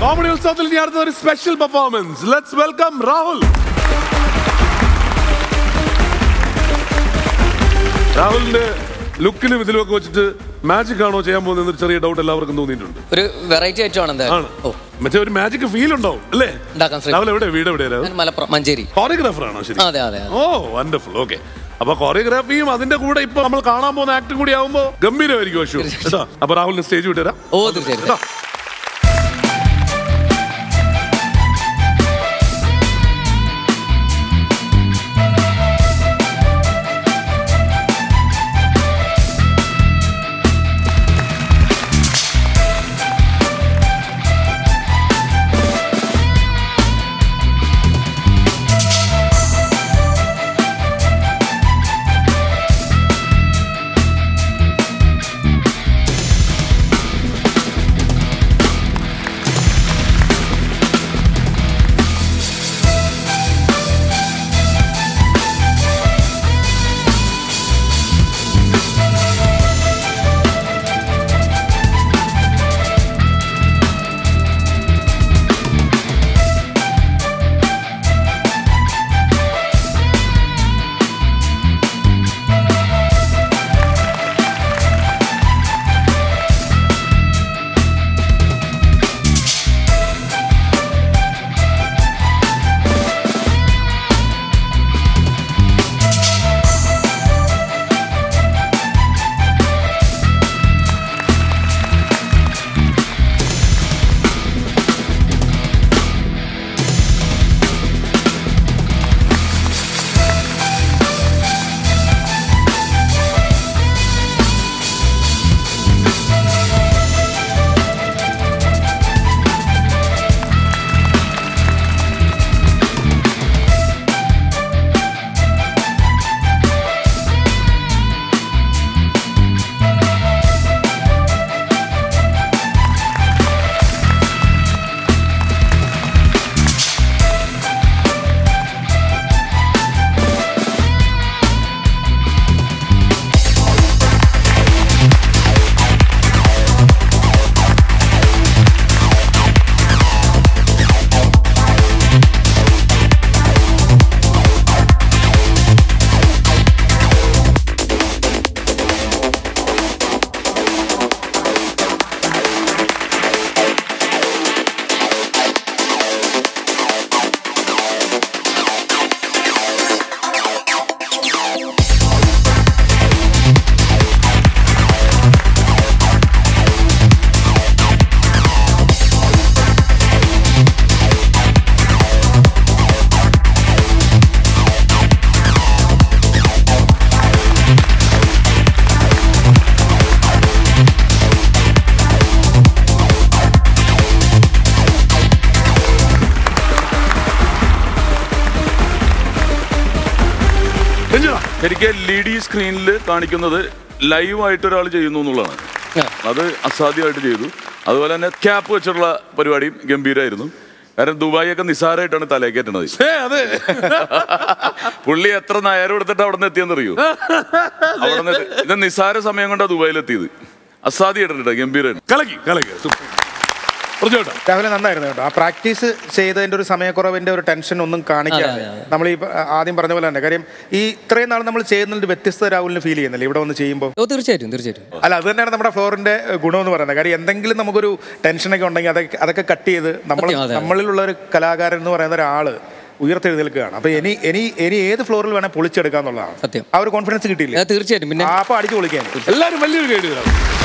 Comedy ഉത്സവത്തിൽ ഇനി അടുത്ത ഒരു special performance let's welcome Rahul രാഹുലിന്റെ ലുക്കിലും ഇതിലും ഒക്കെ വെച്ചിട്ട് മാജിക് ആണോ ചെയ്യാൻ പോകുന്ന ഒരു ചെറിയ ഡൗട്ട് എല്ലാവർക്കും തോന്നിയിട്ടുണ്ട് ഒരു വെറൈറ്റി ഐറ്റമാണ് ആണ് എന്തായാലും ഓ മറ്റേ ഒരു മാജിക് ഫീൽ ഉണ്ടാവും അല്ലേ ഉണ്ടാക്കാൻ ശ്രമിക്കും രാഹുൽ എവിടെ വീട് എവിടെയാ ഞാൻ മലപ്പുറം മഞ്ചേരി കോറിയോഗ്രാഫർ ആണോ ശരി അതെ അതെ അതെ ഓ വണ്ടർഫുൾ ഓക്കെ അപ്പൊ കോറിയോഗ്രാഫിയും അതിന്റെ കൂടെ ഇപ്പൊ നമ്മൾ കാണാൻ പോകുന്ന ആക്ടും കൂടി ആവുമ്പോ ഗംഭീരമായിരിക്കും അശു കേട്ടോ അപ്പൊ രാഹുലിന് സ്റ്റേജ് വിട്ടുതരാം ഓ തീർച്ചയായിട്ടും കേട്ടോ രഞ്ജിത ശരിക്കും എൽ ഇ ഡി സ്ക്രീനിൽ കാണിക്കുന്നത് ലൈവായിട്ട് ഒരാൾ ചെയ്യുന്നു എന്നുള്ളതാണ് ആ. അത് അസാധ്യമായിട്ട് ചെയ്തു അതുപോലെ തന്നെ ക്യാപ്പ് വെച്ചുള്ള പരിപാടിയും ഗംഭീരമായിരുന്നു കാരണം ദുബായി ഒക്കെ നിസ്സാരമായിട്ടാണ് തലേക്കേറ്റണത് ഏ അതെ പുള്ളി എത്ര നേരം എടുത്തിട്ട് അവിടെ നിന്ന് എത്തിയെന്നറിയോ അവിടെ നിന്ന് ഇത് നിസ്സാര സമയം കൊണ്ടാണ് ദുബായിലെത്തിയത് അസാധ്യമായിട്ടുണ്ട് ഗംഭീരമായിട്ട് കലക്കി കലക്കി സൂപ്പർ പറഞ്ഞോട്ടാ രാവിലെ നന്നായിരുന്നു കേട്ടോ ആ പ്രാക്ടീസ് ചെയ്തതിന്റെ ഒരു സമയക്കുറവിന്റെ ഒരു ടെൻഷൻ ഒന്നും കാണിക്കാതെ അതെ, അതെ. നമ്മൾ ഈ പ- ആദ്യം പറഞ്ഞ പോലെ തന്നെ കാര്യം ഈ ഇത്രയും നാൾ നമ്മൾ ചെയ്യുന്നതിൽ വ്യത്യസ്ത രാഹുലിന് ഫീൽ ചെയ്യുന്നില്ല ഇവിടെ വന്ന് ചെയ്യുമ്പോൾ ഓ തീർച്ചയായിട്ടും തീർച്ചയായിട്ടും അല്ല അത് തന്നെയാണ് നമ്മുടെ ഫ്ലോറിന്റെ ഗുണം എന്ന് പറയുന്നത് കാര്യം എന്തെങ്കിലും നമുക്കൊരു ടെൻഷനൊക്കെ ഉണ്ടെങ്കിൽ അതൊക്കെ അതൊക്കെ കട്ട് ചെയ്ത് നമ്മൾ സത്യം, അതെ, അതെ. നമ്മളിലുള്ള ഒരു കലാകാരൻ എന്ന് പറയുന്ന ഒരാള് ഉയർത്തെഴുന്നേൽക്കുകയാണ് അപ്പൊ ഇനി ഇനി ഇനി ഏത് ഫ്ലോറിൽ വേണേൽ പൊളിച്ചെടുക്കാന്നുള്ളതാണ് സത്യം. ആ ഒരു കോൺഫിഡൻസ് കിട്ടിയില്ലേ ആ, തീർച്ചയായിട്ടും പിന്നെ ആ, അപ്പൊ അടിച്ചു പൊളിക്കാൻ എല്ലാരും വലിയൊരു ഗൈഡ്